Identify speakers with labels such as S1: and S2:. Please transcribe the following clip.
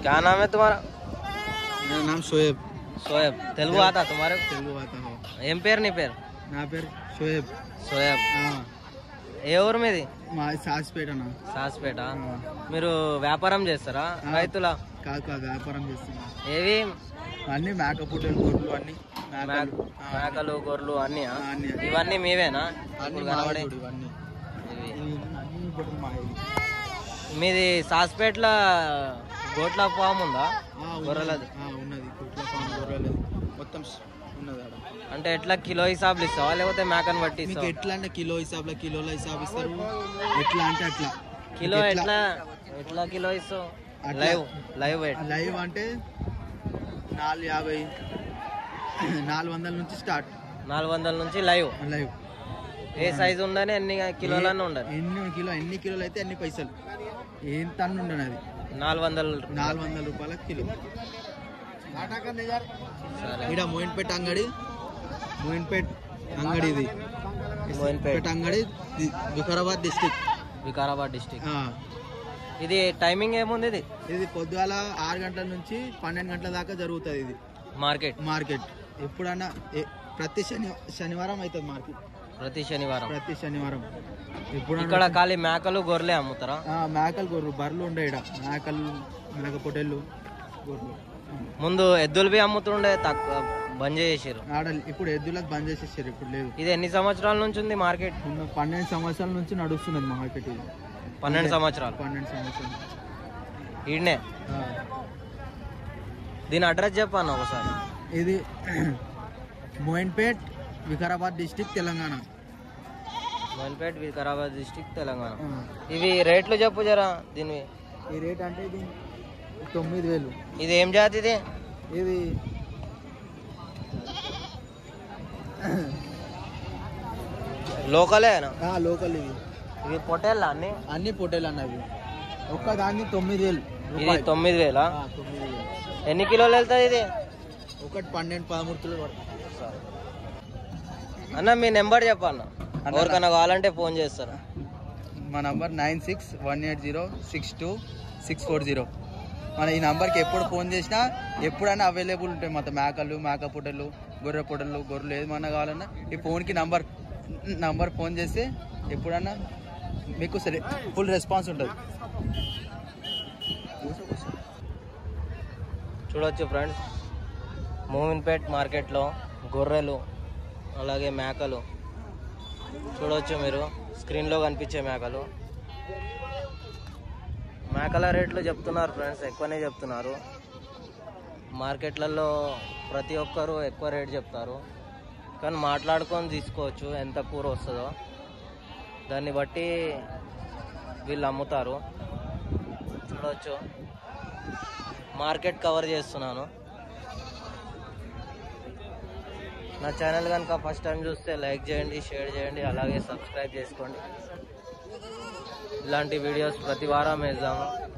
S1: क्या नाम है तुम्हारा
S2: मेरा नाम शोएब
S1: शोएब తెలుగు आता तुम्हारे को?
S2: తెలుగు आता हो
S1: ఏం పేరు నీ పేరు
S2: నా పేరు షోయబ్
S1: సోయబ్ ఏ ఊరు మీది
S2: మా సాసిపేట అన్న
S1: సాస్పేట మీరు వ్యాపారం చేస్తారా
S2: ఆ.
S1: రైతుల
S2: కాదు కాదు వ్యాపారం చేస్తున్నా
S1: ఏవి
S2: అన్ని మేకపోటలు గొర్రెలు అన్ని మేకలు
S1: మేక-
S2: ఆ,
S1: మేకలు గొర్రెలు అన్నీ
S2: ఆ, అన్ని
S1: ఇవన్నీ మీవేనా
S2: అన్ని
S1: ఇప్పుడు
S2: మావే
S1: కనబడే
S2: చూడు ఇవన్నీ
S1: ఇవి.
S2: ఇవి అన్ని గొర్రెలు మావే.
S1: మీది సాస్పేట్ల గోట్ల ఫామ్ ఉందా
S2: ఆ, ఉన్నది.
S1: గొర్రెలది
S2: ఆ, ఉన్నది కుట్ల ఫామ్ గొర్రెలది మొత్తం స్- ఉన్నది ఆడ
S1: అంటే ఎట్లా కిలో హిసాబులు ఇస్తావా లేకపోతే మేకను బట్టి
S2: మీకు
S1: ఇస్తావా
S2: ఎట్లా అంటే కిలో హిసాబ్లో కిలోల హిసాబ్ ఇస్తారు ఎట్లా అంటే అట్లా
S1: కిలో
S2: మీకు
S1: ఎట్లా ఎట్లా కిలో ఇస్తావు
S2: అట్లా.
S1: లైవ్ లైవ్ వెయిట్
S2: లైవ్ అంటే నాలుగు యాభై నాలుగు వందల నుంచి స్టార్ట్
S1: నాలుగు వందల నుంచి లైవ్
S2: లైవ్
S1: ఏ సైజు ఉందని ఎన్ని కిలోలన్నీ ఉండదు
S2: ఎన్ని కిలో ఎన్ని కిలోలు అయితే అన్ని పైసలు ఏం టన్ను ఉండను అది
S1: నాలుగు వందలు
S2: నాలుగు వందల రూపాయల కిలో
S1: సరే
S2: ఇక్కడ మోయిన్పేట అంగడి మోయిన్పేట్ అంగడి ఇది
S1: మోయిన్పేట్
S2: పేట అంగడి ది- వికారాబాద్ డిస్టిక్
S1: వికారాబాద్ డిస్టిక్ ఇది టైమింగ్ ఏముంది ఇది
S2: ఇది పొద్దుగాల ఆరు గంటల నుంచి పన్నెండు గంటల దాకా జరుగుతుంది ఇది
S1: మార్కెట్
S2: మార్కెట్ ఎప్పుడన్నా ఏ- ప్రతి శని శనివారం అవుతుంది మార్కెట్
S1: ప్రతి శనివారం
S2: ప్రతి శనివారం
S1: ఇక్కడ
S2: ఎప్పుడన్నా
S1: ఖాళీ మేకలు గొర్రెలే అమ్ముతారా
S2: ఆ, మేకలు గొర్రెలు బర్రెలు ఉండే ఇక్కడ మేకలు మేక పొట్టేళ్ళు గొర్రెలు
S1: ముందు ఎద్దులు బి అమ్ముతుండే తక్కువ బంద్ చేసారు
S2: ఆడ ఇప్పుడు ఎద్దులకు బంద్ చేసేసారు ఇప్పుడు లేదు
S1: ఇది ఎన్ని సంవత్సరాల నుంచి ఉంది మార్కెట్
S2: ఉన్న పన్నెండు సంవత్సరాల నుంచి నడుస్తున్నది మార్కెట్ ఇది
S1: పన్నెండు సంవత్సరాలు
S2: పన్నెండు సంవత్సరాలు
S1: ఈడనే
S2: ఆ,
S1: దీని అడ్రస్ చెప్పాను ఒకసారి
S2: ఇది మోయిన్పేట్ వికారాబాద్ డిస్టిక్ తెలంగాణ
S1: మోయిన్పేట్ వికారాబాద్ డిస్టిక్ తెలంగాణ
S2: ఆ,
S1: ఇవి రేట్లు చెప్పు జరా దీని
S2: ఈ రేట్ అంటే ఇది తొమ్మిది వేలు
S1: ఇది ఏం జాతి ఇది
S2: ఇది
S1: లోకలేనా
S2: ఆ, లోకల్ ఇవి
S1: ఇవి పొటేళ్ళ అన్ని
S2: అన్ని పొట్టేలు అన్నవి ఒక్క దాన్ని తొమ్మిది వేలు
S1: ఇది
S2: రూపాయలు.
S1: తొమ్మిది వేలా
S2: ఆ, తొమ్మిది వేలు
S1: ఎన్ని కిలోలు వెళ్తుంది ఇది
S2: ఒకటి పన్నెండు పదమూడు కిలోలు పడుతుంది
S1: అన్న మీ నెంబర్ చెప్పన్న ఎవరికన్నా కావాలంటే ఫోన్ చేస్తారా
S2: మా number nine six one eight zero six two six four zero మన ఈ నంబర్కి ఎప్పుడు ఫోన్ చేసినా ఎప్పుడైనా అవైలబుల్ ఉంటాయి మొత్తం మేకలు మేక పుట్టలు గొర్రె పుట్టలు గొర్రెలు ఏమన్నా కావాలన్నా ఈ ఫోన్కి నంబర్ నంబర్ ఫోన్ చేస్తే ఎప్పుడన్నా మీకు సరే ఫుల్ రెస్పాన్స్ ఉంటుంది
S1: చూడొచ్చు ఫ్రెండ్స్ మోమిన్పేట్ మార్కెట్లో గొర్రెలు అలాగే మేకలు చూడొచ్చు మీరు స్క్రీన్లో కనిపించే మేకలు మేకల రేట్లు చెప్తున్నారు ఫ్రెండ్స్ ఎక్కువనే చెప్తున్నారు మార్కెట్లలో ప్రతి ఒక్కరు ఎక్కువ రేట్ చెప్తారు కానీ మాట్లాడుకొని తీసుకోవచ్చు ఎంత కూర వస్తుందో దాన్ని బట్టి వీళ్ళు అమ్ముతారు చూడవచ్చు మార్కెట్ కవర్ చేస్తున్నాను నా ఛానల్ కనుక ఫస్ట్ టైం చూస్తే లైక్ చేయండి షేర్ చేయండి అలాగే సబ్స్క్రైబ్ చేసుకోండి ఇలాంటి వీడియోస్ ప్రతి వారం వేద్దాము